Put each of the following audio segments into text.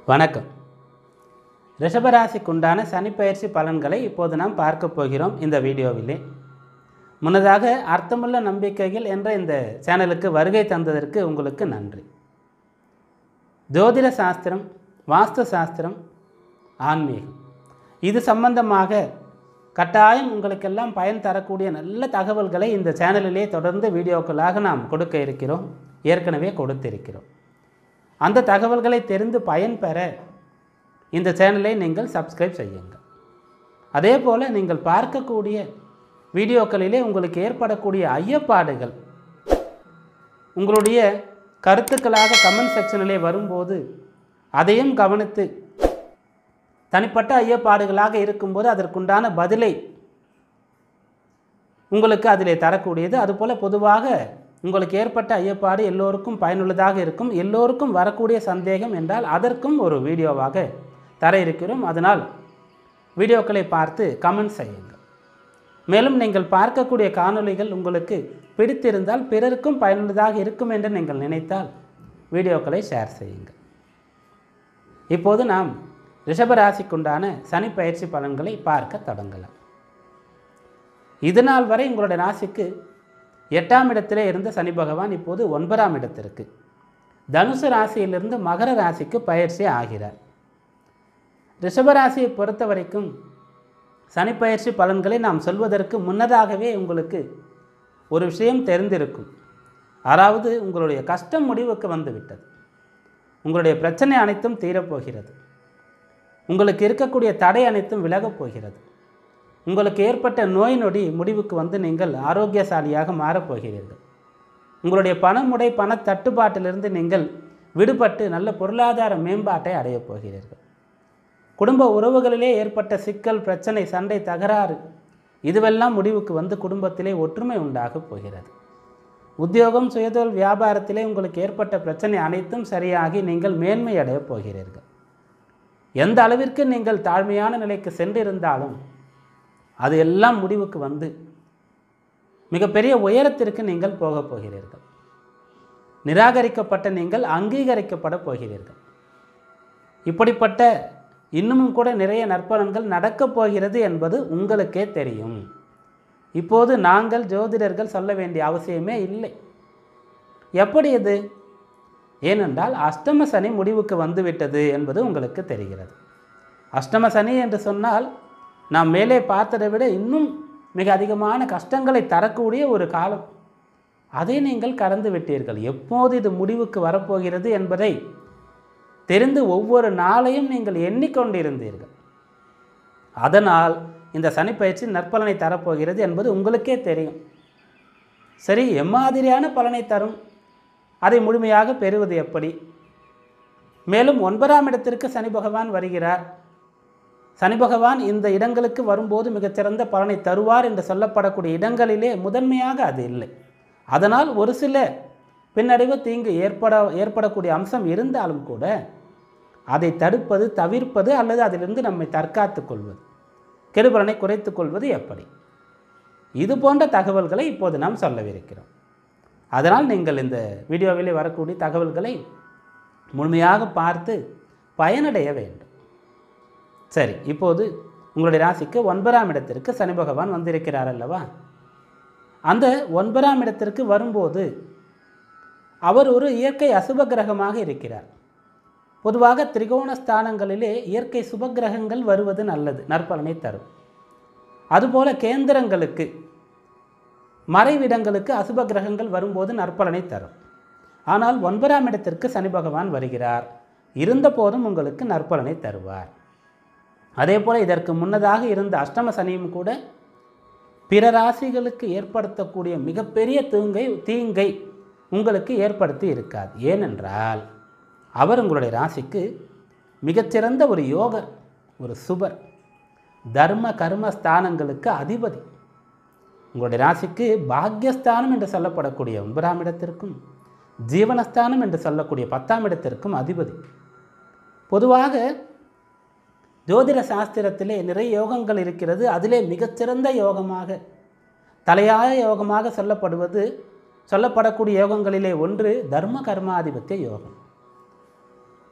வணக்கம் ரிஷபராசிக்குண்டான சனிப்பெயர்ச்சி பலன்களை இப்போது நாம் பார்க்க போகிறோம் இந்த வீடியோவிலே முன்னதாக அர்த்தமுள்ள நம்பிக்கைகள் என்ற இந்த சேனலுக்கு வருகை தந்ததற்கு உங்களுக்கு நன்றி ஜோதிட சாஸ்திரம் வாஸ்து சாஸ்திரம் ஆன்மீகம் இது சம்பந்தமாக கட்டாயம் உங்களுக்கெல்லாம் பயன் தரக்கூடிய நல்ல தகவல்களை இந்த சேனலிலே தொடர்ந்து வீடியோக்களாக நாம் கொடுக்க இருக்கிறோம் ஏற்கனவே கொடுத்திருக்கிறோம் அந்த தகவல்களை தெரிந்து பயன் பெற இந்த சேனலை நீங்கள் சப்ஸ்கிரைப் செய்யுங்கள் அதே போல் நீங்கள் பார்க்கக்கூடிய வீடியோக்களிலே உங்களுக்கு ஏற்படக்கூடிய ஐயப்பாடுகள் உங்களுடைய கருத்துக்களாக கமெண்ட் செக்ஷனிலே வரும்போது அதையும் கவனித்து தனிப்பட்ட ஐயப்பாடுகளாக இருக்கும்போது அதற்குண்டான பதிலை உங்களுக்கு அதிலே தரக்கூடியது அதுபோல் பொதுவாக உங்களுக்கு ஏற்பட்ட ஐயப்பாடு எல்லோருக்கும் பயனுள்ளதாக இருக்கும் எல்லோருக்கும் வரக்கூடிய சந்தேகம் என்றால் அதற்கும் ஒரு வீடியோவாக தர இருக்கிறோம் அதனால் வீடியோக்களை பார்த்து கமெண்ட் செய்யுங்கள் மேலும் நீங்கள் பார்க்கக்கூடிய காணொளிகள் உங்களுக்கு பிடித்திருந்தால் பிறருக்கும் பயனுள்ளதாக இருக்கும் என்று நீங்கள் நினைத்தால் வீடியோக்களை ஷேர் செய்யுங்கள் இப்போது நாம் ரிஷபராசிக்குண்டான சனி பயிற்சி பலன்களை பார்க்க தொடங்கலாம் இது நாள் வரை உங்களுடைய ராசிக்கு எட்டாம் இடத்திலே இருந்த சனி பகவான் இப்போது ஒன்பதாம் இடத்திற்கு தனுசு ராசியிலிருந்து மகர ராசிக்கு பயிற்சி ஆகிறார் ரிஷபராசியை பொறுத்த வரைக்கும் சனிப்பயிற்சி பலன்களை நாம் சொல்வதற்கு முன்னதாகவே உங்களுக்கு ஒரு விஷயம் தெரிந்திருக்கும் அதாவது உங்களுடைய கஷ்டம் முடிவுக்கு வந்துவிட்டது உங்களுடைய பிரச்சனை அனைத்தும் தீரப்போகிறது உங்களுக்கு இருக்கக்கூடிய தடை அனைத்தும் விலகப் போகிறது உங்களுக்கு ஏற்பட்ட நோய் நொடி முடிவுக்கு வந்து நீங்கள் ஆரோக்கியசாலியாக மாறப்போகிறீர்கள் உங்களுடைய பணமுடை பண தட்டுப்பாட்டிலிருந்து நீங்கள் விடுபட்டு நல்ல பொருளாதார மேம்பாட்டை அடையப் போகிறீர்கள் குடும்ப உறவுகளிலே ஏற்பட்ட சிக்கல் பிரச்சனை சண்டை தகராறு இதுவெல்லாம் முடிவுக்கு வந்து குடும்பத்திலே ஒற்றுமை உண்டாகப் போகிறது உத்தியோகம் சுயதொழில் வியாபாரத்திலே உங்களுக்கு ஏற்பட்ட பிரச்சனை அனைத்தும் சரியாகி நீங்கள் மேன்மை அடையப் போகிறீர்கள் எந்த அளவிற்கு நீங்கள் தாழ்மையான நிலைக்கு சென்றிருந்தாலும் அது எல்லாம் முடிவுக்கு வந்து மிகப்பெரிய உயரத்திற்கு நீங்கள் போகப் போகிறீர்கள் நிராகரிக்கப்பட்ட நீங்கள் அங்கீகரிக்கப்பட போகிறீர்கள் இப்படிப்பட்ட இன்னமும் கூட நிறைய நற்பலன்கள் நடக்கப் போகிறது என்பது உங்களுக்கே தெரியும் இப்போது நாங்கள் ஜோதிடர்கள் சொல்ல வேண்டிய அவசியமே இல்லை எப்படி இது ஏனென்றால் அஷ்டம சனி முடிவுக்கு வந்துவிட்டது என்பது உங்களுக்கு தெரிகிறது அஷ்டம சனி என்று சொன்னால் நாம் மேலே பார்த்ததை விட இன்னும் மிக அதிகமான கஷ்டங்களை தரக்கூடிய ஒரு காலம் அதை நீங்கள் கடந்து விட்டீர்கள் எப்போது இது முடிவுக்கு வரப்போகிறது என்பதை தெரிந்து ஒவ்வொரு நாளையும் நீங்கள் எண்ணிக்கொண்டிருந்தீர்கள் அதனால் இந்த சனிப்பயிற்சி நற்பலனை தரப்போகிறது என்பது உங்களுக்கே தெரியும் சரி எம்மாதிரியான பலனை தரும் அதை முழுமையாக பெறுவது எப்படி மேலும் ஒன்பதாம் இடத்திற்கு சனி பகவான் வருகிறார் சனி பகவான் இந்த இடங்களுக்கு வரும்போது மிகச்சிறந்த பலனை தருவார் என்று சொல்லப்படக்கூடிய இடங்களிலே முதன்மையாக அது இல்லை அதனால் ஒரு சில பின்னடைவு தீங்கு ஏற்பட ஏற்படக்கூடிய அம்சம் இருந்தாலும் கூட அதை தடுப்பது தவிர்ப்பது அல்லது அதிலிருந்து நம்மை தற்காத்து கொள்வது கெடுபலனை குறைத்து கொள்வது எப்படி இது போன்ற தகவல்களை இப்போது நாம் சொல்லவிருக்கிறோம் அதனால் நீங்கள் இந்த வீடியோவிலே வரக்கூடிய தகவல்களை முழுமையாக பார்த்து பயனடைய வேண்டும் சரி இப்போது உங்களுடைய ராசிக்கு ஒன்பதாம் இடத்திற்கு சனி பகவான் வந்திருக்கிறார் அல்லவா அந்த ஒன்பதாம் இடத்திற்கு வரும்போது அவர் ஒரு இயற்கை அசுப கிரகமாக இருக்கிறார் பொதுவாக திரிகோண ஸ்தானங்களிலே இயற்கை சுபகிரகங்கள் வருவது நல்லது நற்பலனை தரும் அதுபோல கேந்திரங்களுக்கு மறைவிடங்களுக்கு அசுப கிரகங்கள் வரும்போது நற்பலனை தரும் ஆனால் ஒன்பதாம் இடத்திற்கு சனி பகவான் வருகிறார் இருந்த போதும் உங்களுக்கு நற்பலனை தருவார் அதே போல் இதற்கு முன்னதாக இருந்த அஷ்டம சனியும் கூட பிற ராசிகளுக்கு ஏற்படுத்தக்கூடிய மிகப்பெரிய தீங்கை தீங்கை உங்களுக்கு ஏற்படுத்தி இருக்காது ஏனென்றால் அவர் உங்களுடைய ராசிக்கு மிகச்சிறந்த ஒரு யோகர் ஒரு சுபர் தர்ம கர்ம ஸ்தானங்களுக்கு அதிபதி உங்களுடைய ராசிக்கு பாக்யஸ்தானம் என்று சொல்லப்படக்கூடிய ஒன்பதாம் இடத்திற்கும் ஜீவனஸ்தானம் என்று சொல்லக்கூடிய பத்தாம் இடத்திற்கும் அதிபதி பொதுவாக ஜோதிட சாஸ்திரத்திலே நிறைய யோகங்கள் இருக்கிறது அதிலே மிகச்சிறந்த யோகமாக தலையாய யோகமாக சொல்லப்படுவது சொல்லப்படக்கூடிய யோகங்களிலே ஒன்று தர்ம கர்மாதிபத்திய யோகம்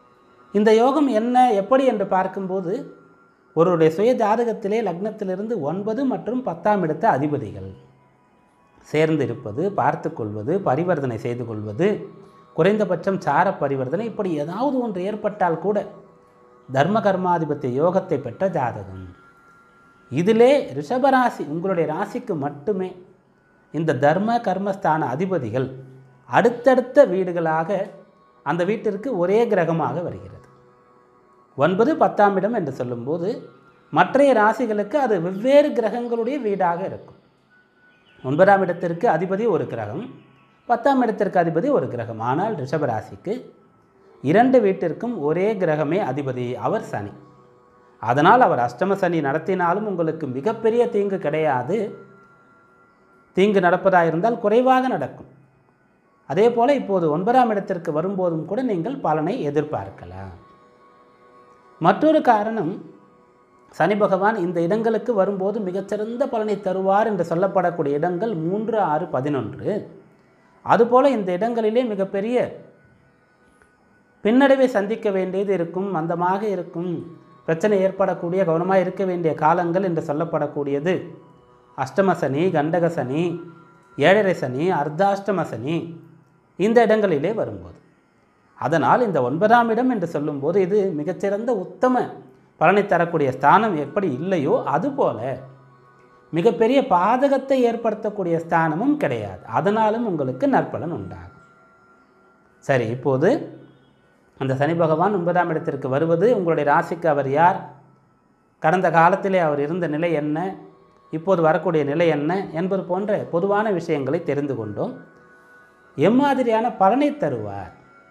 இந்த யோகம் என்ன எப்படி என்று பார்க்கும்போது ஒருவருடைய சுய ஜாதகத்திலே லக்னத்திலிருந்து ஒன்பது மற்றும் பத்தாம் இடத்த அதிபதிகள் சேர்ந்து இருப்பது பார்த்து கொள்வது பரிவர்த்தனை செய்து கொள்வது குறைந்தபட்சம் சார பரிவர்த்தனை இப்படி ஏதாவது ஒன்று ஏற்பட்டால் கூட தர்ம கர்மாதிபத்திய யோகத்தை பெற்ற ஜாதகம் இதிலே ரிஷபராசி உங்களுடைய ராசிக்கு மட்டுமே இந்த தர்ம கர்மஸ்தான அதிபதிகள் அடுத்தடுத்த வீடுகளாக அந்த வீட்டிற்கு ஒரே கிரகமாக வருகிறது ஒன்பது பத்தாம் இடம் என்று சொல்லும்போது மற்றைய ராசிகளுக்கு அது வெவ்வேறு கிரகங்களுடைய வீடாக இருக்கும் ஒன்பதாம் இடத்திற்கு அதிபதி ஒரு கிரகம் பத்தாம் இடத்திற்கு அதிபதி ஒரு கிரகம் ஆனால் ரிஷபராசிக்கு இரண்டு வீட்டிற்கும் ஒரே கிரகமே அதிபதி அவர் சனி அதனால் அவர் அஷ்டம சனி நடத்தினாலும் உங்களுக்கு மிகப்பெரிய தீங்கு கிடையாது தீங்கு நடப்பதாக இருந்தால் குறைவாக நடக்கும் அதே போல் இப்போது ஒன்பதாம் இடத்திற்கு வரும்போதும் கூட நீங்கள் பலனை எதிர்பார்க்கலாம் மற்றொரு காரணம் சனி பகவான் இந்த இடங்களுக்கு வரும்போது மிகச்சிறந்த பலனை தருவார் என்று சொல்லப்படக்கூடிய இடங்கள் மூன்று ஆறு பதினொன்று அதுபோல் இந்த இடங்களிலே மிகப்பெரிய பின்னடைவை சந்திக்க வேண்டியது இருக்கும் மந்தமாக இருக்கும் பிரச்சனை ஏற்படக்கூடிய கவனமாக இருக்க வேண்டிய காலங்கள் என்று சொல்லப்படக்கூடியது அஷ்டம சனி கண்டக சனி ஏழரை சனி அர்த்தாஷ்டம சனி இந்த இடங்களிலே வரும்போது அதனால் இந்த ஒன்பதாம் இடம் என்று சொல்லும்போது இது மிகச்சிறந்த உத்தம பலனை தரக்கூடிய ஸ்தானம் எப்படி இல்லையோ அதுபோல மிகப்பெரிய பாதகத்தை ஏற்படுத்தக்கூடிய ஸ்தானமும் கிடையாது அதனாலும் உங்களுக்கு நற்பலன் உண்டாகும் சரி இப்போது அந்த சனி பகவான் ஒன்பதாம் இடத்திற்கு வருவது உங்களுடைய ராசிக்கு அவர் யார் கடந்த காலத்திலே அவர் இருந்த நிலை என்ன இப்போது வரக்கூடிய நிலை என்ன என்பது போன்ற பொதுவான விஷயங்களை தெரிந்து கொண்டோம் எம்மாதிரியான பலனை தருவார்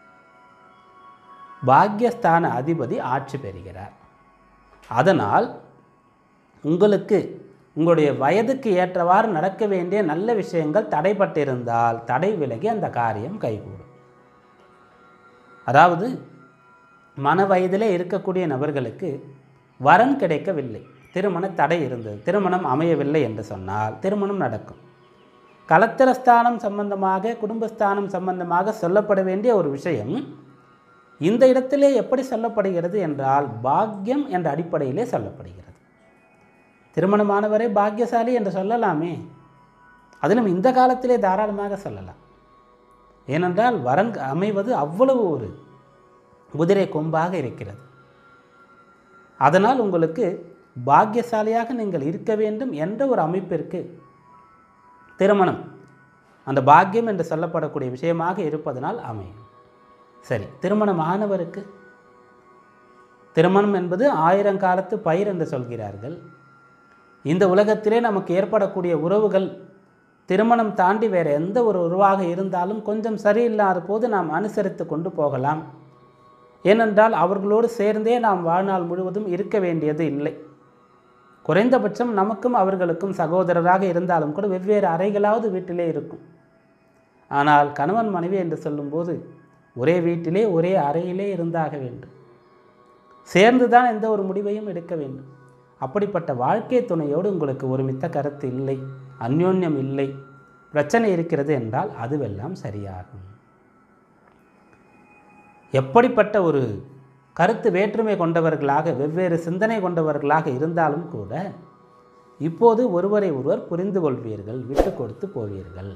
பாக்யஸ்தான அதிபதி ஆட்சி பெறுகிறார் அதனால் உங்களுக்கு உங்களுடைய வயதுக்கு ஏற்றவாறு நடக்க வேண்டிய நல்ல விஷயங்கள் தடைப்பட்டிருந்தால் தடை விலகி அந்த காரியம் கைகூடும் அதாவது மன வயதிலே இருக்கக்கூடிய நபர்களுக்கு வரன் கிடைக்கவில்லை திருமண தடை இருந்தது திருமணம் அமையவில்லை என்று சொன்னால் திருமணம் நடக்கும் கலத்திரஸ்தானம் சம்பந்தமாக குடும்பஸ்தானம் சம்பந்தமாக சொல்லப்பட வேண்டிய ஒரு விஷயம் இந்த இடத்திலே எப்படி சொல்லப்படுகிறது என்றால் பாக்கியம் என்ற அடிப்படையிலே சொல்லப்படுகிறது திருமணமானவரை பாக்கியசாலி என்று சொல்லலாமே அதிலும் இந்த காலத்திலே தாராளமாக சொல்லலாம் ஏனென்றால் வரன் அமைவது அவ்வளவு ஒரு குதிரை கொம்பாக இருக்கிறது அதனால் உங்களுக்கு பாக்கியசாலியாக நீங்கள் இருக்க வேண்டும் என்ற ஒரு அமைப்பிற்கு திருமணம் அந்த பாக்கியம் என்று சொல்லப்படக்கூடிய விஷயமாக இருப்பதனால் அமையும் சரி திருமணம் ஆனவருக்கு திருமணம் என்பது ஆயிரங்காலத்து பயிர் என்று சொல்கிறார்கள் இந்த உலகத்திலே நமக்கு ஏற்படக்கூடிய உறவுகள் திருமணம் தாண்டி வேறு எந்த ஒரு உறவாக இருந்தாலும் கொஞ்சம் சரியில்லாத போது நாம் அனுசரித்து கொண்டு போகலாம் ஏனென்றால் அவர்களோடு சேர்ந்தே நாம் வாழ்நாள் முழுவதும் இருக்க வேண்டியது இல்லை குறைந்தபட்சம் நமக்கும் அவர்களுக்கும் சகோதரராக இருந்தாலும் கூட வெவ்வேறு அறைகளாவது வீட்டிலே இருக்கும் ஆனால் கணவன் மனைவி என்று சொல்லும்போது ஒரே வீட்டிலே ஒரே அறையிலே இருந்தாக வேண்டும் சேர்ந்து தான் எந்த ஒரு முடிவையும் எடுக்க வேண்டும் அப்படிப்பட்ட வாழ்க்கை துணையோடு உங்களுக்கு ஒருமித்த கருத்து இல்லை அந்யோன்யம் இல்லை பிரச்சனை இருக்கிறது என்றால் அதுவெல்லாம் சரியாகும் எப்படிப்பட்ட ஒரு கருத்து வேற்றுமை கொண்டவர்களாக வெவ்வேறு சிந்தனை கொண்டவர்களாக இருந்தாலும் கூட இப்போது ஒருவரை ஒருவர் புரிந்து கொள்வீர்கள் விட்டு கொடுத்து போவீர்கள்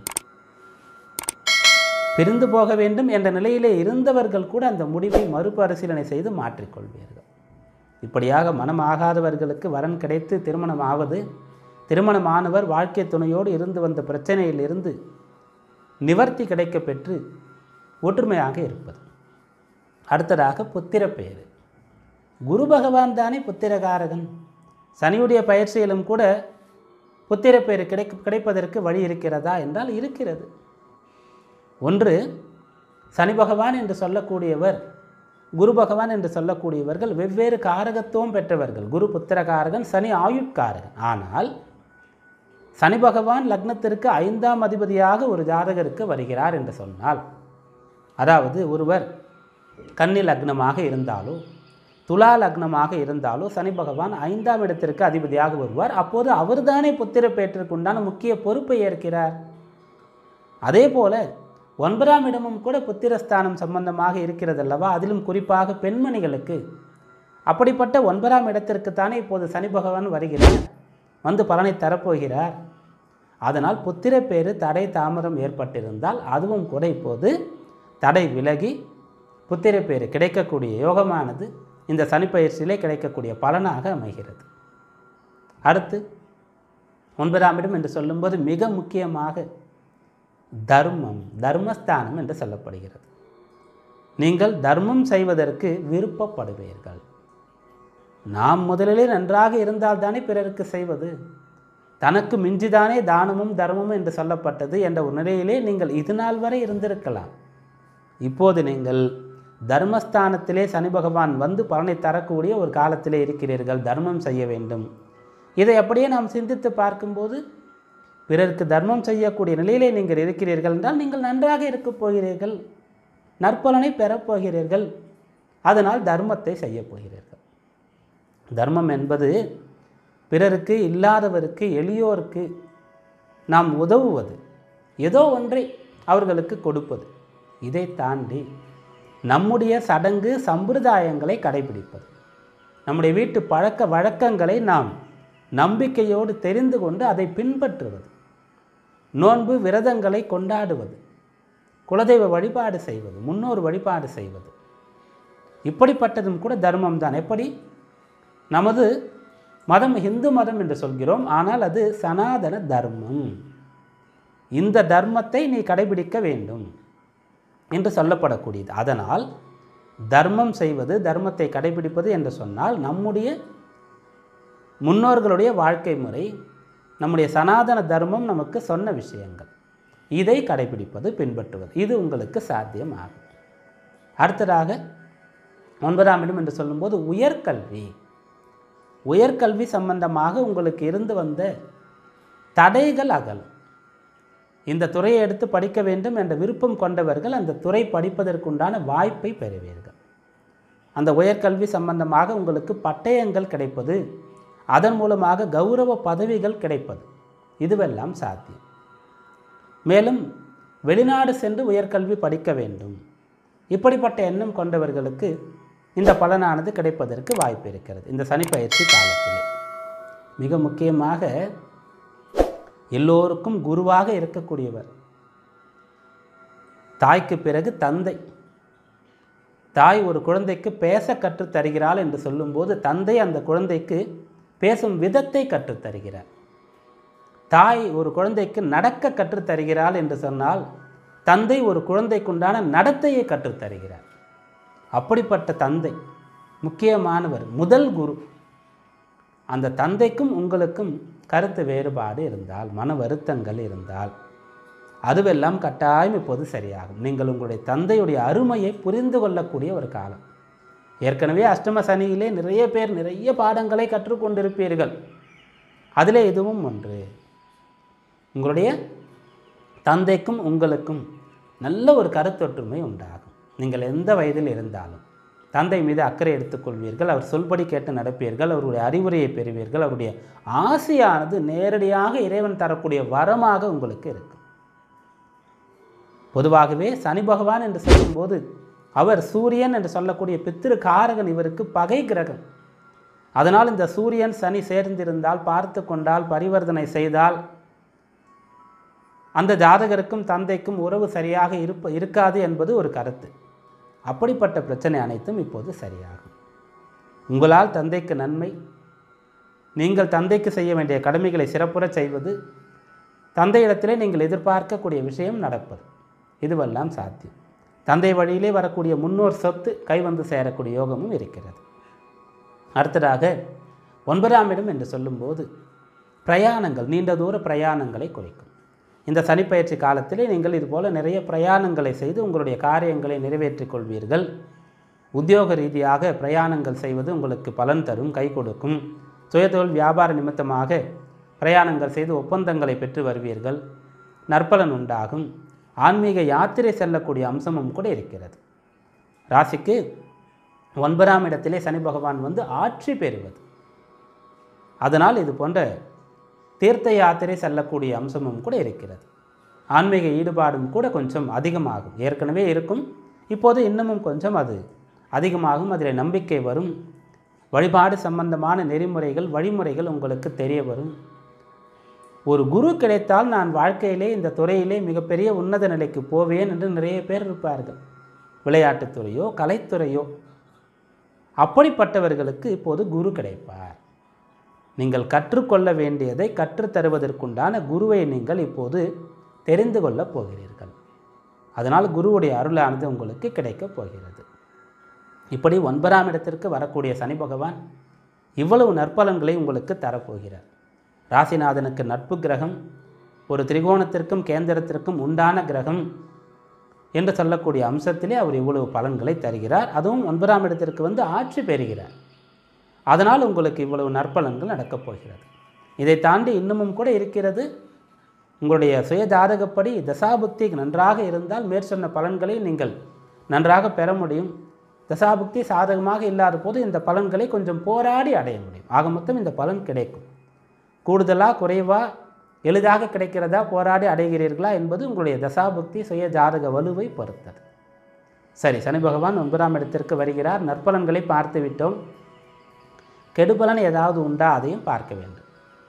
பிரிந்து போக வேண்டும் என்ற நிலையிலே இருந்தவர்கள் கூட அந்த முடிவை மறுபரிசீலனை செய்து மாற்றிக்கொள்வீர்கள் இப்படியாக மனமாகாதவர்களுக்கு வரன் கிடைத்து திருமணம் ஆவது திருமணமானவர் வாழ்க்கை துணையோடு இருந்து வந்த பிரச்சனையிலிருந்து நிவர்த்தி கிடைக்கப் பெற்று ஒற்றுமையாக இருப்பது அடுத்ததாக புத்திர பெயர் குரு பகவான் தானே புத்திரகாரகன் சனியுடைய பயிற்சியிலும் கூட புத்திர பெயர் கிடைக்க கிடைப்பதற்கு வழி இருக்கிறதா என்றால் இருக்கிறது ஒன்று சனி பகவான் என்று சொல்லக்கூடியவர் குரு பகவான் என்று சொல்லக்கூடியவர்கள் வெவ்வேறு காரகத்துவம் பெற்றவர்கள் குரு புத்திரகாரகன் சனி ஆயுட்காரகன் ஆனால் சனி பகவான் லக்னத்திற்கு ஐந்தாம் அதிபதியாக ஒரு ஜாதகருக்கு வருகிறார் என்று சொன்னால் அதாவது ஒருவர் கன்னி லக்னமாக இருந்தாலோ துலா லக்னமாக இருந்தாலோ சனி பகவான் ஐந்தாம் இடத்திற்கு அதிபதியாக வருவார் அப்போது அவர்தானே புத்திர பேற்றிற்கு உண்டான முக்கிய பொறுப்பை ஏற்கிறார் அதே போல ஒன்பதாம் இடமும் கூட புத்திரஸ்தானம் சம்பந்தமாக இருக்கிறது அல்லவா அதிலும் குறிப்பாக பெண்மணிகளுக்கு அப்படிப்பட்ட ஒன்பதாம் இடத்திற்கு தானே இப்போது சனி பகவான் வருகிறார் வந்து பலனை தரப்போகிறார் அதனால் புத்திர பேரு தடை தாமதம் ஏற்பட்டிருந்தால் அதுவும் கூட இப்போது தடை விலகி புத்திர பேரு கிடைக்கக்கூடிய யோகமானது இந்த சனிப்பயிற்சியிலே கிடைக்கக்கூடிய பலனாக அமைகிறது அடுத்து ஒன்பதாம் இடம் என்று சொல்லும்போது மிக முக்கியமாக தர்மம் தர்மஸ்தானம் என்று சொல்லப்படுகிறது நீங்கள் தர்மம் செய்வதற்கு விருப்பப்படுவீர்கள் நாம் முதலிலே நன்றாக இருந்தால் தானே பிறருக்கு செய்வது தனக்கு மிஞ்சிதானே தானமும் தர்மமும் என்று சொல்லப்பட்டது என்ற ஒரு நிலையிலே நீங்கள் இது நாள் வரை இருந்திருக்கலாம் இப்போது நீங்கள் தர்மஸ்தானத்திலே சனி பகவான் வந்து பலனை தரக்கூடிய ஒரு காலத்திலே இருக்கிறீர்கள் தர்மம் செய்ய வேண்டும் இதை அப்படியே நாம் சிந்தித்து பார்க்கும்போது பிறருக்கு தர்மம் செய்யக்கூடிய நிலையிலே நீங்கள் இருக்கிறீர்கள் என்றால் நீங்கள் நன்றாக இருக்கப் போகிறீர்கள் நற்பலனை பெறப் போகிறீர்கள் அதனால் தர்மத்தை செய்யப் போகிறீர்கள் தர்மம் என்பது பிறருக்கு இல்லாதவருக்கு எளியோருக்கு நாம் உதவுவது ஏதோ ஒன்றை அவர்களுக்கு கொடுப்பது இதை தாண்டி நம்முடைய சடங்கு சம்பிரதாயங்களை கடைபிடிப்பது நம்முடைய வீட்டு பழக்க வழக்கங்களை நாம் நம்பிக்கையோடு தெரிந்து கொண்டு அதை பின்பற்றுவது நோன்பு விரதங்களை கொண்டாடுவது குலதெய்வ வழிபாடு செய்வது முன்னோர் வழிபாடு செய்வது இப்படிப்பட்டதும் கூட தர்மம் தான் எப்படி நமது மதம் இந்து மதம் என்று சொல்கிறோம் ஆனால் அது சனாதன தர்மம் இந்த தர்மத்தை நீ கடைபிடிக்க வேண்டும் என்று சொல்லப்படக்கூடியது அதனால் தர்மம் செய்வது தர்மத்தை கடைபிடிப்பது என்று சொன்னால் நம்முடைய முன்னோர்களுடைய வாழ்க்கை முறை நம்முடைய சனாதன தர்மம் நமக்கு சொன்ன விஷயங்கள் இதை கடைபிடிப்பது பின்பற்றுவது இது உங்களுக்கு சாத்தியமாகும் அடுத்ததாக ஒன்பதாம் இடம் என்று சொல்லும்போது உயர்கல்வி உயர்கல்வி சம்பந்தமாக உங்களுக்கு இருந்து வந்த தடைகள் அகலும் இந்த துறையை எடுத்து படிக்க வேண்டும் என்ற விருப்பம் கொண்டவர்கள் அந்த துறை படிப்பதற்குண்டான வாய்ப்பை பெறுவீர்கள் அந்த உயர்கல்வி சம்பந்தமாக உங்களுக்கு பட்டயங்கள் கிடைப்பது அதன் மூலமாக கௌரவ பதவிகள் கிடைப்பது இதுவெல்லாம் சாத்தியம் மேலும் வெளிநாடு சென்று உயர்கல்வி படிக்க வேண்டும் இப்படிப்பட்ட எண்ணம் கொண்டவர்களுக்கு இந்த பலனானது கிடைப்பதற்கு வாய்ப்பு இருக்கிறது இந்த சனிப்பயிற்சி காலத்திலே மிக முக்கியமாக எல்லோருக்கும் குருவாக இருக்கக்கூடியவர் தாய்க்கு பிறகு தந்தை தாய் ஒரு குழந்தைக்கு பேச கற்றுத் தருகிறாள் என்று சொல்லும்போது தந்தை அந்த குழந்தைக்கு பேசும் விதத்தை கற்றுத் தருகிறார் தாய் ஒரு குழந்தைக்கு நடக்க கற்றுத் தருகிறாள் என்று சொன்னால் தந்தை ஒரு குழந்தைக்குண்டான நடத்தையை கற்றுத் தருகிறார் அப்படிப்பட்ட தந்தை முக்கியமானவர் முதல் குரு அந்த தந்தைக்கும் உங்களுக்கும் கருத்து வேறுபாடு இருந்தால் மன வருத்தங்கள் இருந்தால் அதுவெல்லாம் கட்டாயம் இப்போது சரியாகும் நீங்கள் உங்களுடைய தந்தையுடைய அருமையை புரிந்து கொள்ளக்கூடிய ஒரு காலம் ஏற்கனவே அஷ்டம சனியிலே நிறைய பேர் நிறைய பாடங்களை கற்றுக்கொண்டிருப்பீர்கள் அதிலே இதுவும் ஒன்று உங்களுடைய தந்தைக்கும் உங்களுக்கும் நல்ல ஒரு கருத்தொற்றுமை உண்டாகும் நீங்கள் எந்த வயதில் இருந்தாலும் தந்தை மீது அக்கறை எடுத்துக்கொள்வீர்கள் அவர் சொல்படி கேட்டு நடப்பீர்கள் அவருடைய அறிவுரையை பெறுவீர்கள் அவருடைய ஆசையானது நேரடியாக இறைவன் தரக்கூடிய வரமாக உங்களுக்கு இருக்கும் பொதுவாகவே சனி பகவான் என்று சொல்லும்போது அவர் சூரியன் என்று சொல்லக்கூடிய பித்திரு காரகன் இவருக்கு பகை கிரகம் அதனால் இந்த சூரியன் சனி சேர்ந்திருந்தால் பார்த்து கொண்டால் பரிவர்த்தனை செய்தால் அந்த ஜாதகருக்கும் தந்தைக்கும் உறவு சரியாக இருப்ப இருக்காது என்பது ஒரு கருத்து அப்படிப்பட்ட பிரச்சனை அனைத்தும் இப்போது சரியாகும் உங்களால் தந்தைக்கு நன்மை நீங்கள் தந்தைக்கு செய்ய வேண்டிய கடமைகளை சிறப்புறச் செய்வது தந்தையிடத்திலே நீங்கள் எதிர்பார்க்கக்கூடிய விஷயம் நடப்பது இதுவெல்லாம் சாத்தியம் தந்தை வழியிலே வரக்கூடிய முன்னோர் சொத்து கைவந்து சேரக்கூடிய யோகமும் இருக்கிறது அடுத்ததாக ஒன்பதாம் இடம் என்று சொல்லும்போது பிரயாணங்கள் நீண்ட தூர பிரயாணங்களை குறிக்கும் இந்த சனிப்பயிற்சி காலத்திலே நீங்கள் இதுபோல் நிறைய பிரயாணங்களை செய்து உங்களுடைய காரியங்களை நிறைவேற்றிக் கொள்வீர்கள் உத்தியோக ரீதியாக பிரயாணங்கள் செய்வது உங்களுக்கு பலன் தரும் கை கொடுக்கும் சுயதொழில் வியாபார நிமித்தமாக பிரயாணங்கள் செய்து ஒப்பந்தங்களை பெற்று வருவீர்கள் நற்பலன் உண்டாகும் ஆன்மீக யாத்திரை செல்லக்கூடிய அம்சமும் கூட இருக்கிறது ராசிக்கு ஒன்பதாம் இடத்திலே சனி பகவான் வந்து ஆட்சி பெறுவது அதனால் இது போன்ற தீர்த்த யாத்திரை செல்லக்கூடிய அம்சமும் கூட இருக்கிறது ஆன்மீக ஈடுபாடும் கூட கொஞ்சம் அதிகமாகும் ஏற்கனவே இருக்கும் இப்போது இன்னமும் கொஞ்சம் அது அதிகமாகும் அதில் நம்பிக்கை வரும் வழிபாடு சம்பந்தமான நெறிமுறைகள் வழிமுறைகள் உங்களுக்கு தெரிய வரும் ஒரு குரு கிடைத்தால் நான் வாழ்க்கையிலே இந்த துறையிலே மிகப்பெரிய உன்னத நிலைக்கு போவேன் என்று நிறைய பேர் இருப்பார்கள் விளையாட்டுத்துறையோ கலைத்துறையோ அப்படிப்பட்டவர்களுக்கு இப்போது குரு கிடைப்பார் நீங்கள் கற்றுக்கொள்ள வேண்டியதை கற்றுத் தருவதற்குண்டான குருவை நீங்கள் இப்போது தெரிந்து கொள்ளப் போகிறீர்கள் அதனால் குருவுடைய அருளானது உங்களுக்கு கிடைக்கப் போகிறது இப்படி ஒன்பதாம் இடத்திற்கு வரக்கூடிய சனி பகவான் இவ்வளவு நற்பலன்களை உங்களுக்கு தரப்போகிறார் ராசிநாதனுக்கு நட்பு கிரகம் ஒரு திரிகோணத்திற்கும் கேந்திரத்திற்கும் உண்டான கிரகம் என்று சொல்லக்கூடிய அம்சத்திலே அவர் இவ்வளவு பலன்களை தருகிறார் அதுவும் ஒன்பதாம் இடத்திற்கு வந்து ஆட்சி பெறுகிறார் அதனால் உங்களுக்கு இவ்வளவு நற்பலன்கள் நடக்கப் போகிறது இதை தாண்டி இன்னமும் கூட இருக்கிறது உங்களுடைய சுய ஜாதகப்படி தசாபுக்தி நன்றாக இருந்தால் மேற்சொன்ன பலன்களை நீங்கள் நன்றாக பெற முடியும் தசாபுக்தி சாதகமாக இல்லாத போது இந்த பலன்களை கொஞ்சம் போராடி அடைய முடியும் ஆக மொத்தம் இந்த பலன் கிடைக்கும் கூடுதலாக குறைவா எளிதாக கிடைக்கிறதா போராடி அடைகிறீர்களா என்பது உங்களுடைய தசாபுக்தி சுய ஜாதக வலுவை பொறுத்தது சரி சனி பகவான் ஒன்பதாம் இடத்திற்கு வருகிறார் நற்பலன்களை பார்த்து விட்டோம் கெடுபலன் ஏதாவது உண்டா அதையும் பார்க்க வேண்டும்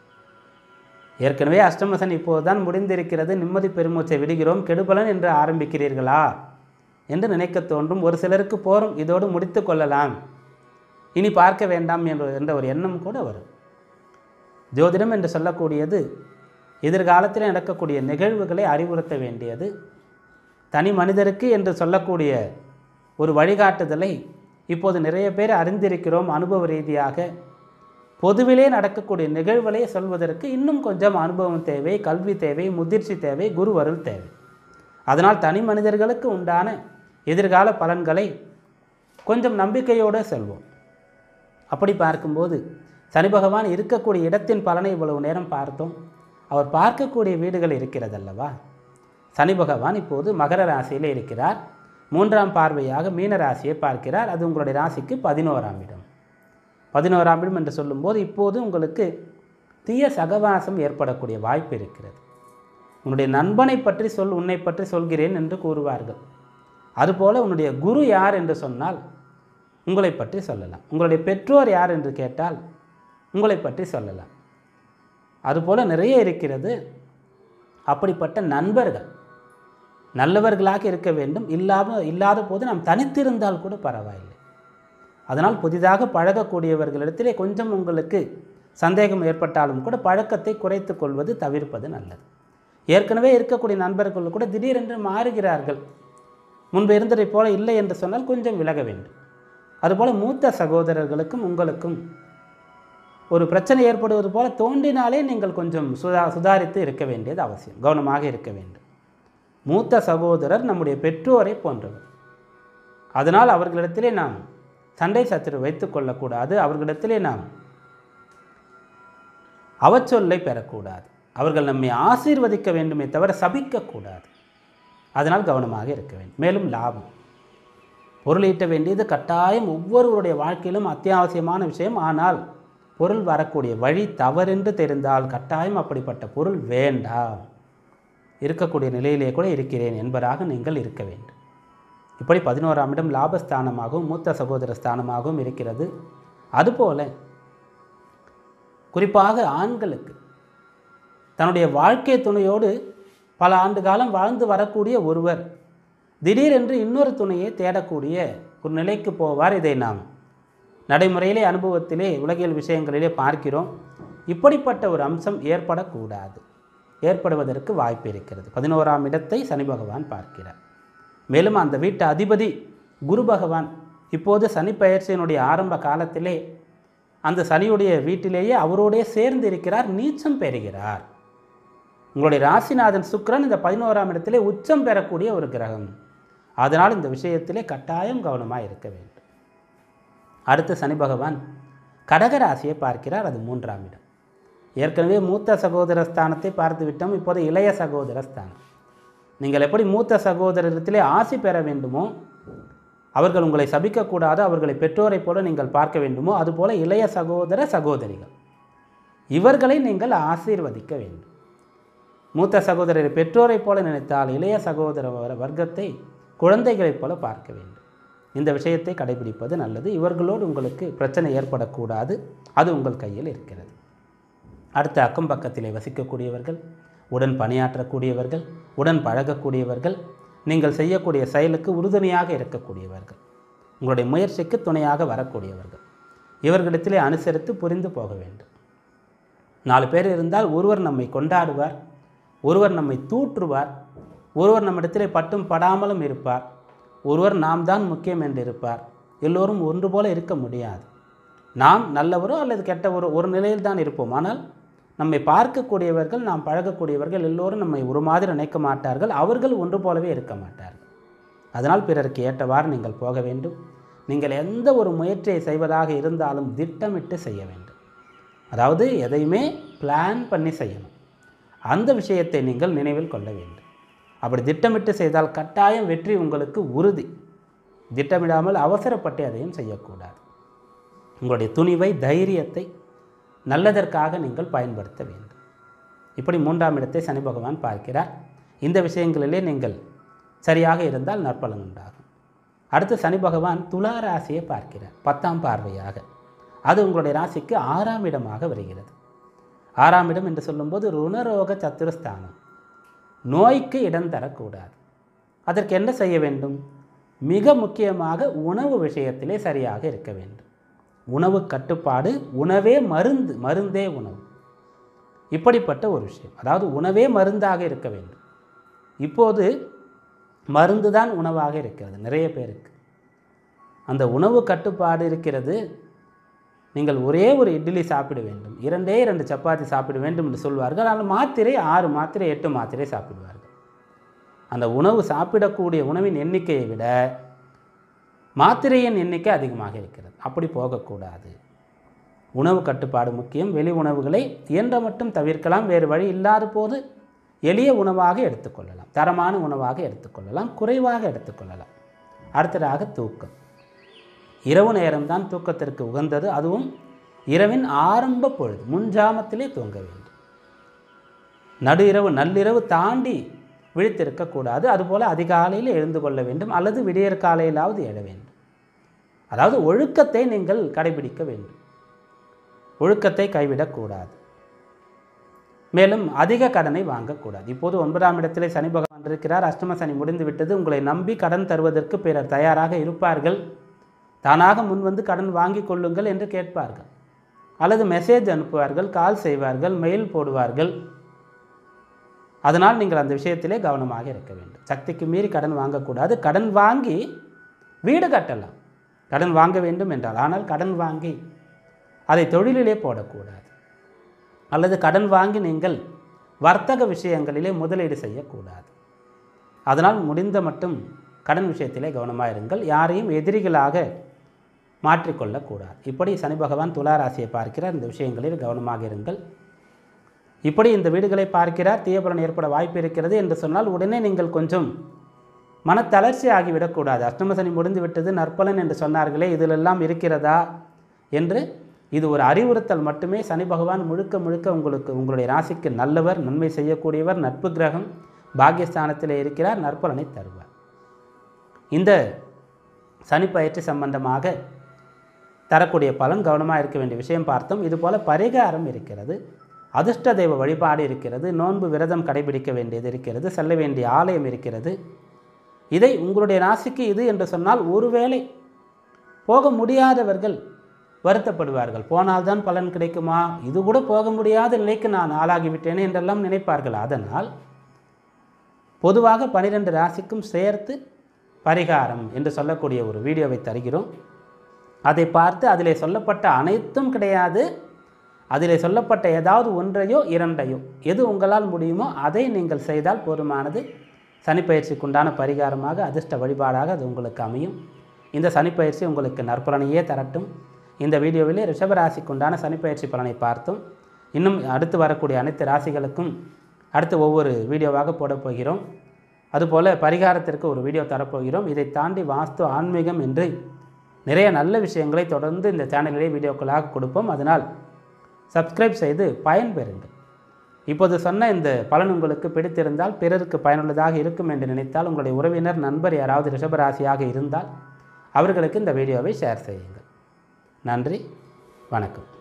ஏற்கனவே அஷ்டமசன் இப்போதுதான் முடிந்திருக்கிறது நிம்மதி பெருமூச்சை விடுகிறோம் கெடுபலன் என்று ஆரம்பிக்கிறீர்களா என்று நினைக்க தோன்றும் ஒரு சிலருக்கு போரும் இதோடு முடித்து கொள்ளலாம் இனி பார்க்க வேண்டாம் என்ற என்ற ஒரு எண்ணம் கூட வரும் ஜோதிடம் என்று சொல்லக்கூடியது எதிர்காலத்தில் நடக்கக்கூடிய நிகழ்வுகளை அறிவுறுத்த வேண்டியது தனி மனிதருக்கு என்று சொல்லக்கூடிய ஒரு வழிகாட்டுதலை இப்போது நிறைய பேர் அறிந்திருக்கிறோம் அனுபவ ரீதியாக பொதுவிலே நடக்கக்கூடிய நிகழ்வுகளை சொல்வதற்கு இன்னும் கொஞ்சம் அனுபவம் தேவை கல்வி தேவை முதிர்ச்சி தேவை குருவருள் தேவை அதனால் தனி மனிதர்களுக்கு உண்டான எதிர்கால பலன்களை கொஞ்சம் நம்பிக்கையோடு செல்வோம் அப்படி பார்க்கும்போது சனி பகவான் இருக்கக்கூடிய இடத்தின் பலனை இவ்வளவு நேரம் பார்த்தோம் அவர் பார்க்கக்கூடிய வீடுகள் இருக்கிறதல்லவா சனி பகவான் இப்போது மகர ராசியில் இருக்கிறார் மூன்றாம் பார்வையாக மீன ராசியை பார்க்கிறார் அது உங்களுடைய ராசிக்கு பதினோராம் இடம் பதினோராம் இடம் என்று சொல்லும்போது இப்போது உங்களுக்கு தீய சகவாசம் ஏற்படக்கூடிய வாய்ப்பு இருக்கிறது உன்னுடைய நண்பனை பற்றி சொல் உன்னை பற்றி சொல்கிறேன் என்று கூறுவார்கள் அதுபோல் உன்னுடைய குரு யார் என்று சொன்னால் உங்களை பற்றி சொல்லலாம் உங்களுடைய பெற்றோர் யார் என்று கேட்டால் உங்களை பற்றி சொல்லலாம் அதுபோல் நிறைய இருக்கிறது அப்படிப்பட்ட நண்பர்கள் நல்லவர்களாக இருக்க வேண்டும் இல்லாம இல்லாத போது நாம் தனித்திருந்தால் கூட பரவாயில்லை அதனால் புதிதாக பழகக்கூடியவர்களிடத்திலே கொஞ்சம் உங்களுக்கு சந்தேகம் ஏற்பட்டாலும் கூட பழக்கத்தை குறைத்து கொள்வது தவிர்ப்பது நல்லது ஏற்கனவே இருக்கக்கூடிய நண்பர்கள் கூட திடீரென்று மாறுகிறார்கள் முன்பு இருந்ததைப் போல இல்லை என்று சொன்னால் கொஞ்சம் விலக வேண்டும் அதுபோல் மூத்த சகோதரர்களுக்கும் உங்களுக்கும் ஒரு பிரச்சனை ஏற்படுவது போல தோன்றினாலே நீங்கள் கொஞ்சம் சுதா சுதாரித்து இருக்க வேண்டியது அவசியம் கவனமாக இருக்க வேண்டும் மூத்த சகோதரர் நம்முடைய பெற்றோரை போன்றவர் அதனால் அவர்களிடத்திலே நாம் சண்டை சத்துரு வைத்துக் கொள்ளக்கூடாது அவர்களிடத்திலே நாம் அவச்சொல்லை பெறக்கூடாது அவர்கள் நம்மை ஆசீர்வதிக்க வேண்டுமே தவிர சபிக்கக்கூடாது அதனால் கவனமாக இருக்க வேண்டும் மேலும் லாபம் பொருள் ஈட்ட வேண்டியது கட்டாயம் ஒவ்வொருவருடைய வாழ்க்கையிலும் அத்தியாவசியமான விஷயம் ஆனால் பொருள் வரக்கூடிய வழி தவறென்று தெரிந்தால் கட்டாயம் அப்படிப்பட்ட பொருள் வேண்டாம் இருக்கக்கூடிய நிலையிலே கூட இருக்கிறேன் என்பதாக நீங்கள் இருக்க வேண்டும் இப்படி பதினோராம் இடம் லாபஸ்தானமாகவும் மூத்த சகோதர ஸ்தானமாகவும் இருக்கிறது அதுபோல குறிப்பாக ஆண்களுக்கு தன்னுடைய வாழ்க்கை துணையோடு பல ஆண்டு காலம் வாழ்ந்து வரக்கூடிய ஒருவர் திடீரென்று இன்னொரு துணையை தேடக்கூடிய ஒரு நிலைக்கு போவார் இதை நாம் நடைமுறையிலே அனுபவத்திலே உலகியல் விஷயங்களிலே பார்க்கிறோம் இப்படிப்பட்ட ஒரு அம்சம் ஏற்படக்கூடாது ஏற்படுவதற்கு வாய்ப்பு இருக்கிறது பதினோராம் இடத்தை சனி பகவான் பார்க்கிறார் மேலும் அந்த வீட்டு அதிபதி குரு பகவான் இப்போது சனி பயிற்சியினுடைய ஆரம்ப காலத்திலே அந்த சனியுடைய வீட்டிலேயே அவரோடே சேர்ந்து இருக்கிறார் நீச்சம் பெறுகிறார் உங்களுடைய ராசிநாதன் சுக்கிரன் இந்த பதினோராம் இடத்திலே உச்சம் பெறக்கூடிய ஒரு கிரகம் அதனால் இந்த விஷயத்திலே கட்டாயம் கவனமாக இருக்க வேண்டும் அடுத்து சனி பகவான் கடக ராசியை பார்க்கிறார் அது மூன்றாம் இடம் ஏற்கனவே மூத்த சகோதர ஸ்தானத்தை பார்த்து விட்டோம் இப்போது இளைய சகோதர ஸ்தானம் நீங்கள் எப்படி மூத்த சகோதரத்திலே ஆசி பெற வேண்டுமோ அவர்கள் உங்களை சபிக்கக்கூடாது அவர்களை பெற்றோரைப் போல நீங்கள் பார்க்க வேண்டுமோ அதுபோல இளைய சகோதர சகோதரிகள் இவர்களை நீங்கள் ஆசீர்வதிக்க வேண்டும் மூத்த சகோதரரை பெற்றோரைப் போல நினைத்தால் இளைய சகோதர வர- வர்க்கத்தை குழந்தைகளைப் போல பார்க்க வேண்டும் இந்த விஷயத்தை கடைபிடிப்பது நல்லது இவர்களோடு உங்களுக்கு பிரச்சனை ஏற்படக்கூடாது அது உங்கள் கையில் இருக்கிறது அடுத்து அக்கம் பக்கத்திலே வசிக்கக்கூடியவர்கள் உடன் பணியாற்றக்கூடியவர்கள் உடன் பழகக்கூடியவர்கள் நீங்கள் செய்யக்கூடிய செயலுக்கு உறுதுணையாக இருக்கக்கூடியவர்கள் உங்களுடைய முயற்சிக்கு துணையாக வரக்கூடியவர்கள் இவர்களிடத்திலே அனுசரித்து புரிந்து போக வேண்டும் நாலு பேர் இருந்தால் ஒருவர் நம்மை கொண்டாடுவார் ஒருவர் நம்மை தூற்றுவார் ஒருவர் நம்மிடத்திலே பட்டும் படாமலும் இருப்பார் ஒருவர் நாம் தான் முக்கியம் என்று இருப்பார் எல்லோரும் ஒன்று போல இருக்க முடியாது நாம் நல்லவரோ அல்லது கெட்டவரோ ஒரு நிலையில் தான் இருப்போம் ஆனால் நம்மை பார்க்கக்கூடியவர்கள் நாம் பழகக்கூடியவர்கள் எல்லோரும் நம்மை ஒரு மாதிரி நினைக்க மாட்டார்கள் அவர்கள் ஒன்று போலவே இருக்க மாட்டார்கள் அதனால் பிறருக்கு ஏற்றவாறு நீங்கள் போக வேண்டும் நீங்கள் எந்த ஒரு முயற்சியை செய்வதாக இருந்தாலும் திட்டமிட்டு செய்ய வேண்டும் அதாவது எதையுமே பிளான் பண்ணி செய்யணும் அந்த விஷயத்தை நீங்கள் நினைவில் கொள்ள வேண்டும் அப்படி திட்டமிட்டு செய்தால் கட்டாயம் வெற்றி உங்களுக்கு உறுதி திட்டமிடாமல் அவசரப்பட்டு எதையும் செய்யக்கூடாது உங்களுடைய துணிவை தைரியத்தை நல்லதற்காக நீங்கள் பயன்படுத்த வேண்டும் இப்படி மூன்றாம் இடத்தை சனி பகவான் பார்க்கிறார் இந்த விஷயங்களிலே நீங்கள் சரியாக இருந்தால் நற்பலன் உண்டாகும் அடுத்து சனி பகவான் துலா ராசியை பார்க்கிறார் பத்தாம் பார்வையாக அது உங்களுடைய ராசிக்கு ஆறாம் இடமாக வருகிறது ஆறாம் இடம் என்று சொல்லும்போது ருணரோக சத்துருஸ்தானம் நோய்க்கு இடம் தரக்கூடாது அதற்கு என்ன செய்ய வேண்டும் மிக முக்கியமாக உணவு விஷயத்திலே சரியாக இருக்க வேண்டும் உணவு கட்டுப்பாடு உணவே மருந்து மருந்தே உணவு இப்படிப்பட்ட ஒரு விஷயம் அதாவது உணவே மருந்தாக இருக்க வேண்டும் இப்போது மருந்து தான் உணவாக இருக்கிறது நிறைய பேருக்கு அந்த உணவு கட்டுப்பாடு இருக்கிறது நீங்கள் ஒரே ஒரு இட்லி சாப்பிட வேண்டும் இரண்டே இரண்டு சப்பாத்தி சாப்பிட வேண்டும் என்று சொல்வார்கள் ஆனால் மாத்திரை ஆறு மாத்திரை எட்டு மாத்திரை சாப்பிடுவார்கள் அந்த உணவு சாப்பிடக்கூடிய உணவின் எண்ணிக்கையை விட மாத்திரையின் எண்ணிக்கை அதிகமாக இருக்கிறது அப்படி போகக்கூடாது உணவு கட்டுப்பாடு முக்கியம் வெளி உணவுகளை இயன்ற மட்டும் தவிர்க்கலாம் வேறு வழி இல்லாத போது எளிய உணவாக எடுத்துக்கொள்ளலாம் தரமான உணவாக எடுத்துக்கொள்ளலாம் குறைவாக எடுத்துக்கொள்ளலாம் அடுத்ததாக தூக்கம் இரவு நேரம்தான் தூக்கத்திற்கு உகந்தது அதுவும் இரவின் ஆரம்ப பொழுது முன்ஜாமத்திலே தூங்க வேண்டும் நடு இரவு நள்ளிரவு தாண்டி விழித்திருக்கக்கூடாது அதுபோல் அதிகாலையில் எழுந்து கொள்ள வேண்டும் அல்லது விடியற் காலையிலாவது எழ வேண்டும் அதாவது ஒழுக்கத்தை நீங்கள் கடைபிடிக்க வேண்டும் ஒழுக்கத்தை கைவிடக்கூடாது மேலும் அதிக கடனை வாங்கக்கூடாது இப்போது ஒன்பதாம் இடத்திலே சனி பகவான் இருக்கிறார் அஷ்டம சனி முடிந்து விட்டது உங்களை நம்பி கடன் தருவதற்கு பிறர் தயாராக இருப்பார்கள் தானாக முன்வந்து கடன் வாங்கி கொள்ளுங்கள் என்று கேட்பார்கள் அல்லது மெசேஜ் அனுப்புவார்கள் கால் செய்வார்கள் மெயில் போடுவார்கள் அதனால் நீங்கள் அந்த விஷயத்திலே கவனமாக இருக்க வேண்டும் சக்திக்கு மீறி கடன் வாங்கக்கூடாது கடன் வாங்கி வீடு கட்டலாம் கடன் வாங்க வேண்டும் என்றால் ஆனால் கடன் வாங்கி அதை தொழிலிலே போடக்கூடாது அல்லது கடன் வாங்கி நீங்கள் வர்த்தக விஷயங்களிலே முதலீடு செய்யக்கூடாது அதனால் முடிந்த மட்டும் கடன் விஷயத்திலே கவனமாக இருங்கள் யாரையும் எதிரிகளாக மாற்றிக்கொள்ளக்கூடாது இப்படி சனி பகவான் துலா ராசியை பார்க்கிறார் இந்த விஷயங்களில் கவனமாக இருங்கள் இப்படி இந்த வீடுகளை பார்க்கிறார் தீயபலன் ஏற்பட வாய்ப்பு இருக்கிறது என்று சொன்னால் உடனே நீங்கள் கொஞ்சம் மனத்தளர்ச்சி ஆகிவிடக்கூடாது அஷ்டம சனி முடிந்து விட்டது நற்பலன் என்று சொன்னார்களே இதிலெல்லாம் இருக்கிறதா என்று இது ஒரு அறிவுறுத்தல் மட்டுமே சனி பகவான் முழுக்க முழுக்க உங்களுக்கு உங்களுடைய ராசிக்கு நல்லவர் நன்மை செய்யக்கூடியவர் நட்பு கிரகம் பாக்கியஸ்தானத்தில் இருக்கிறார் நற்பலனை தருவார் இந்த சனி பயிற்சி சம்பந்தமாக தரக்கூடிய பலன் கவனமாக இருக்க வேண்டிய விஷயம் பார்த்தோம் இதுபோல் பரிகாரம் இருக்கிறது அதிர்ஷ்ட தெய்வ வழிபாடு இருக்கிறது நோன்பு விரதம் கடைபிடிக்க வேண்டியது இருக்கிறது செல்ல வேண்டிய ஆலயம் இருக்கிறது இதை உங்களுடைய ராசிக்கு இது என்று சொன்னால் ஒருவேளை போக முடியாதவர்கள் வருத்தப்படுவார்கள் போனால்தான் பலன் கிடைக்குமா இது கூட போக முடியாத நிலைக்கு நான் ஆளாகிவிட்டேனே என்றெல்லாம் நினைப்பார்கள் அதனால் பொதுவாக பனிரெண்டு ராசிக்கும் சேர்த்து பரிகாரம் என்று சொல்லக்கூடிய ஒரு வீடியோவை தருகிறோம் அதை பார்த்து அதிலே சொல்லப்பட்ட அனைத்தும் கிடையாது அதிலே சொல்லப்பட்ட ஏதாவது ஒன்றையோ இரண்டையோ எது உங்களால் முடியுமோ அதை நீங்கள் செய்தால் போதுமானது சனிப்பயிற்சிக்குண்டான பரிகாரமாக அதிர்ஷ்ட வழிபாடாக அது உங்களுக்கு அமையும் இந்த சனிப்பயிற்சி உங்களுக்கு நற்பலனையே தரட்டும் இந்த வீடியோவிலே ரிஷபராசிக்குண்டான சனிப்பயிற்சி பலனை பார்த்தோம் இன்னும் அடுத்து வரக்கூடிய அனைத்து ராசிகளுக்கும் அடுத்து ஒவ்வொரு வீடியோவாக போடப் போகிறோம் அதுபோல் பரிகாரத்திற்கு ஒரு வீடியோ தரப்போகிறோம் இதை தாண்டி வாஸ்து ஆன்மீகம் என்று நிறைய நல்ல விஷயங்களை தொடர்ந்து இந்த சேனலிலே வீடியோக்களாக கொடுப்போம் அதனால் சப்ஸ்கிரைப் செய்து பயன்பெறுங்கள் இப்போது சொன்ன இந்த பலன் உங்களுக்கு பிடித்திருந்தால் பிறருக்கு பயனுள்ளதாக இருக்கும் என்று நினைத்தால் உங்களுடைய உறவினர் நண்பர் யாராவது ரிஷபராசியாக இருந்தால் அவர்களுக்கு இந்த வீடியோவை ஷேர் செய்யுங்கள் நன்றி வணக்கம்